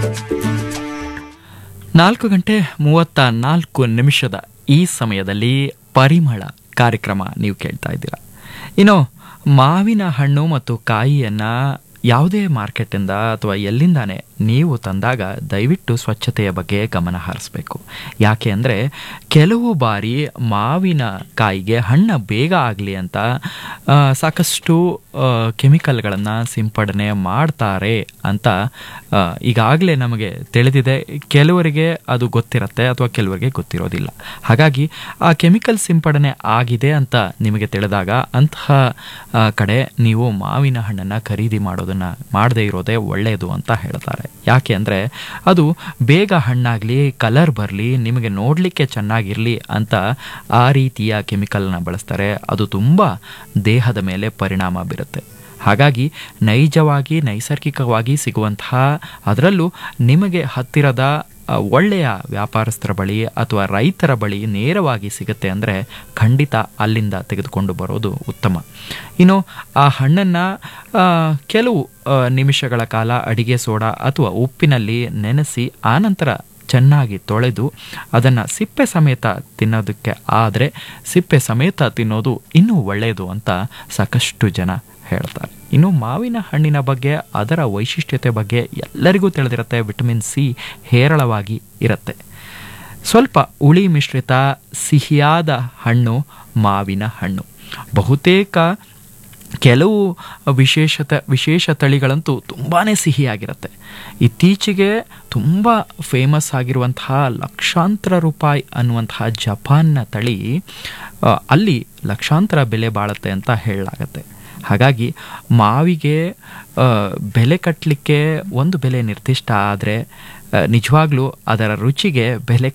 ನಾಲ್ಕು ಗಂಟೆ ಮೂವತ್ತ ನಾಲ್ಕು ನಿಮಿಷದ ಈ ಸಮಯದಲ್ಲಿ ಪರಿಮಳ ಕಾರ್ಯಕ್ರಮ ನೀವು ಕೇಳ್ತಾ ಇದ್ದೀರಾ ಇನ್ನು ಮಾವಿನ ಹಣ್ಣು ಮತ್ತು ಕಾಯಿಯನ್ನ ಯಾವುದೇ ಮಾರ್ಕೆಟಿಂದ ಅಥವಾ ಎಲ್ಲಿಂದಾನೆ ನೀವು ತಂದಾಗ ದಯವಿಟ್ಟು ಸ್ವಚ್ಛತೆಯ ಬಗ್ಗೆ ಗಮನ ಹರಿಸಬೇಕು ಯಾಕೆ ಅಂದರೆ ಕೆಲವು ಬಾರಿ ಮಾವಿನ ಕಾಯಿಗೆ ಹಣ್ಣು ಬೇಗ ಆಗಲಿ ಅಂತ ಆ, ಸಾಕಷ್ಟು ಕೆಮಿಕಲ್ಗಳನ್ನು ಸಿಂಪಡಣೆ ಮಾಡ್ತಾರೆ ಅಂತ ಈಗಾಗಲೇ ನಮಗೆ ತಿಳಿದಿದೆ ಕೆಲವರಿಗೆ ಅದು ಗೊತ್ತಿರುತ್ತೆ ಅಥವಾ ಕೆಲವರಿಗೆ ಗೊತ್ತಿರೋದಿಲ್ಲ ಹಾಗಾಗಿ ಆ ಕೆಮಿಕಲ್ ಸಿಂಪಡಣೆ ಆಗಿದೆ ಅಂತ ನಿಮಗೆ ತಿಳಿದಾಗ ಅಂತಹ ಆ, ಕಡೆ ನೀವು ಮಾವಿನ ಹಣ್ಣನ್ನು ಖರೀದಿ ಮಾಡೋದನ್ನು ಮಾಡದೇ ಇರೋದೇ ಒಳ್ಳೆಯದು ಅಂತ ಹೇಳ್ತಾರೆ ಯಾಕೆ ಅಂದರೆ ಅದು ಬೇಗ ಹಣ್ಣಾಗಲಿ ಕಲರ್ ಬರಲಿ ನಿಮಗೆ ನೋಡಲಿಕ್ಕೆ ಚೆನ್ನಾಗಿರಲಿ ಅಂತ ಆ ರೀತಿಯ ಕೆಮಿಕಲ್ನ ಬಳಸ್ತಾರೆ ಅದು ತುಂಬ ದೇಹದ ಮೇಲೆ ಪರಿಣಾಮ ಬೀರುತ್ತೆ ಹಾಗಾಗಿ ನೈಜವಾಗಿ ನೈಸರ್ಗಿಕವಾಗಿ ಸಿಗುವಂತಹ ಅದರಲ್ಲೂ ನಿಮಗೆ ಹತ್ತಿರದ ಆ, ಒಳ್ಳೆಯ ವ್ಯಾಪಾರಸ್ಥರ ಬಳಿ ಅಥವಾ ರೈತರ ಬಳಿ ನೇರವಾಗಿ ಸಿಗುತ್ತೆ ಅಂದರೆ ಖಂಡಿತ ಅಲ್ಲಿಂದ ತೆಗೆದುಕೊಂಡು ಬರೋದು ಉತ್ತಮ ಇನ್ನು ಆ ಹಣ್ಣನ್ನು ಕೆಲವು ಆ, ನಿಮಿಷಗಳ ಕಾಲ ಅಡಿಗೆ ಸೋಡಾ ಅಥವಾ ಉಪ್ಪಿನಲ್ಲಿ ನೆನೆಸಿ ಆನಂತರ ಚೆನ್ನಾಗಿ ತೊಳೆದು ಅದನ್ನು ಸಿಪ್ಪೆ ಸಮೇತ ತಿನ್ನೋದಕ್ಕೆ ಆದರೆ ಸಿಪ್ಪೆ ಸಮೇತ ತಿನ್ನೋದು ಇನ್ನೂ ಒಳ್ಳೆಯದು ಅಂತ ಸಾಕಷ್ಟು ಜನ ಹೇಳ್ತಾರೆ ಇನ್ನು ಮಾವಿನ ಹಣ್ಣಿನ ಬಗ್ಗೆ ಅದರ ವೈಶಿಷ್ಟ್ಯತೆ ಬಗ್ಗೆ ಎಲ್ಲರಿಗೂ ತಿಳಿದಿರುತ್ತೆ ವಿಟಮಿನ್ ಸಿ ಹೇರಳವಾಗಿ ಇರುತ್ತೆ ಸ್ವಲ್ಪ ಹುಳಿ ಮಿಶ್ರಿತ ಸಿಹಿಯಾದ ಹಣ್ಣು ಮಾವಿನ ಹಣ್ಣು ಬಹುತೇಕ ಕೆಲವು ವಿಶೇಷತೆ ವಿಶೇಷ ತಳಿಗಳಂತೂ ತುಂಬಾ ಸಿಹಿಯಾಗಿರುತ್ತೆ ಇತ್ತೀಚೆಗೆ ತುಂಬ ಫೇಮಸ್ ಆಗಿರುವಂತಹ ಲಕ್ಷಾಂತರ ರೂಪಾಯಿ ಅನ್ನುವಂತಹ ಜಪಾನ್ನ ತಳಿ ಆ, ಅಲ್ಲಿ ಲಕ್ಷಾಂತರ ಬೆಲೆ ಬಾಳುತ್ತೆ ಅಂತ ಹೇಳಲಾಗತ್ತೆ ಹಾಗಾಗಿ ಮಾವಿಗೆ ಆ, ಬೆಲೆ ಕಟ್ಟಲಿಕ್ಕೆ ಒಂದು ಬೆಲೆ ನಿರ್ದಿಷ್ಟ ಆದರೆ ನಿಜವಾಗ್ಲೂ ಅದರ ರುಚಿಗೆ ಬೆಲೆ